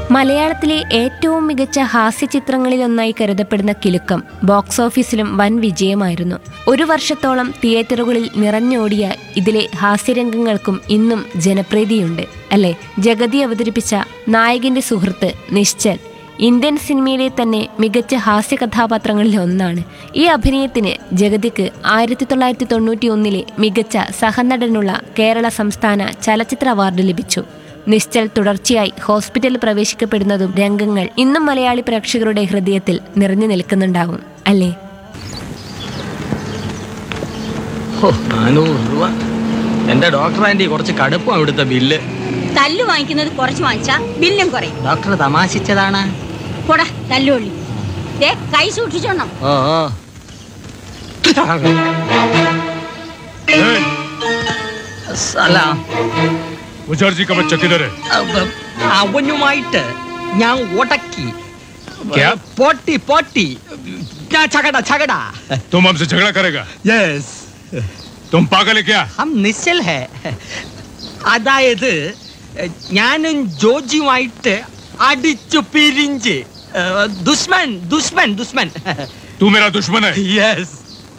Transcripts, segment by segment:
മലയാളത്തിലെ ഏറ്റവും മികച്ച ഹാസ്യചിത്രങ്ങളിലൊന്നായി കരുതപ്പെടുന്ന കിലുക്കം ബോക്സ് ഓഫീസിലും വൻ വിജയമായിരുന്നു ഒരു വർഷത്തോളം തിയേറ്ററുകളിൽ നിറഞ്ഞോടിയ ഇതിലെ ഹാസ്യരംഗങ്ങൾക്കും ഇന്നും ജനപ്രീതിയുണ്ട് അല്ലേ ജഗതി അവതരിപ്പിച്ച നായകന്റെ സുഹൃത്ത് നിശ്ചൽ ഇന്ത്യൻ സിനിമയിലെ തന്നെ മികച്ച ഹാസ്യ കഥാപാത്രങ്ങളിൽ ഒന്നാണ് ഈ അഭിനയത്തിന് ജഗതിക്ക് ആയിരത്തി തൊള്ളായിരത്തി തൊണ്ണൂറ്റി ഒന്നിലെ മികച്ച സഹനടനുള്ള കേരള സംസ്ഥാന ചലച്ചിത്ര അവാർഡ് ലഭിച്ചു നിശ്ചൽ തുടർച്ചയായി ഹോസ്പിറ്റലിൽ പ്രവേശിക്കപ്പെടുന്നതും രംഗങ്ങൾ ഇന്നും മലയാളി പ്രേക്ഷകരുടെ ഹൃദയത്തിൽ നിറഞ്ഞു നിൽക്കുന്നുണ്ടാവും അല്ലേ ഓ നാനൂറ് രൂപ എന്റെ ഡോക്ടർ ആന്റി കുറച്ച് കടുപ്പം അവിടുത്തെ ബില്ല് തല്ലു വാങ്ങിക്കുന്നത് കുറച്ച് വാങ്ങിച്ചാ ബില്ലും കുറയും ഡോക്ടർ തമാശിച്ചതാണ് പോടാ തല്ലുള്ളി ദേ കൈ സൂക്ഷിച്ചോണം ഓ ഓ സലാം मुजर्जी का बच्चा किधर है അവ- അവനുമായിട്ട് ഞാൻ ഉടക്കി ക്യാ? പോട്ടി പോട്ടി ഞാൻ ചകട ചകട तुम हमसे झगड़ा करेगा യെസ് तुम पागल है क्या ഹം നിശ്ചൽ ഹേ അതായത് ഞാനും ജോജിയുമായിട്ട് അടിച്ചു പിരിഞ്ച് ഏഹ്, ദുഷ്മൻ ദുഷ്മൻ ദുഷ്മൻ तू मेरा दुश्मन है യെസ്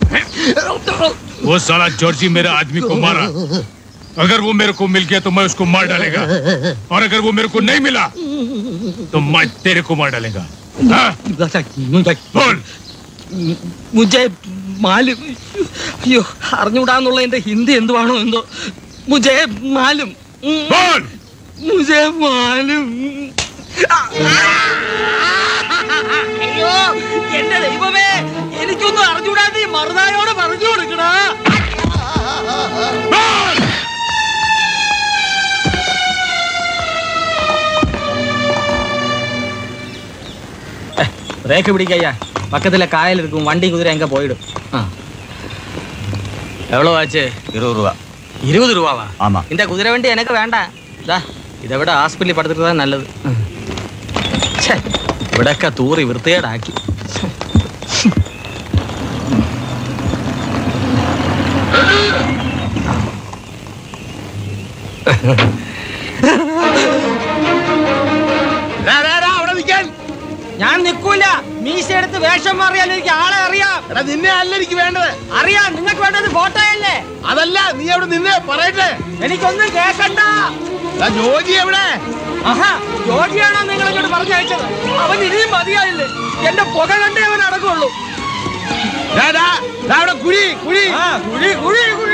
वो साला जॉर्जी मेरे आदमी को मारा अगर वो मेरे को मिल गया तो मैं उसको मार डालेगा और अगर वो मेरे को नहीं मिला तो मैं तेरे को मार डालेगा हाँ? बोल മുജെ മാലും അയ്യോ അറിഞ്ഞൂടാന്നുള്ള എന്റെ ഹിന്ദി എന്തുവാണോ എന്തോ മുജെ മാലും ഉം. बोल മുജെ മാലും അയ്യോ എന്റെ ദൈവമേ എനിക്കൊന്നും അറിഞ്ഞൂടാതെ ഈ മറുനായോട് പറഞ്ഞു കൊടുക്കണ बोल பிரேக்கு பிடிக்கையா பக்கத்துல காயல் இருக்கும் வண்டி குதிரை எங்க போயிடும் ஆ. எவ்வளவு ஆச்சு இருபது ரூபா இருபது ரூபாவா ஆமா இந்த குதிரை வண்டி எனக்கு வேண்டாம் ദാ, ഇதை വിட ഹോസ്പിറ്റലിൽ പടുത്തിട്ട് നല്ലത് ഛെ, ഇവിടൊക്കെ തൂറി വൃത്തികേടാക്കി ഞാൻ നിൽക്കൂല മീശ എടുത്ത് വേഷം മാറിയാൽ എനിക്ക് ആളെ അറിയാം എടാ നിന്നെ അല്ല എനിക്ക് വേണ്ടത് അറിയാം നിങ്ങൾക്ക് വേണ്ടത് ഫോട്ടോയല്ലേ അതല്ല നീ അവിടെ നിന്നെ പറയട്ടെ എനിക്കൊന്നും കേക്കണ്ട എടാ ജോജി എവിടെ ആഹാ ജോജിയാണോ നിങ്ങൾ ഇങ്ങോട്ട് പറഞ്ഞയച്ചത് അവൻ ഇനിയും മതിയായില്ലേ എന്റെ പുക കണ്ടേ അവൻ അടക്കമുള്ളൂ ഡാ, ഡാ, ഡാ, അവിടെ കുഴി കുഴി ആ, കുഴി കുഴി കുഴി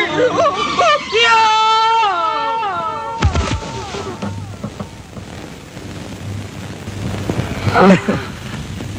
അയ്യോ!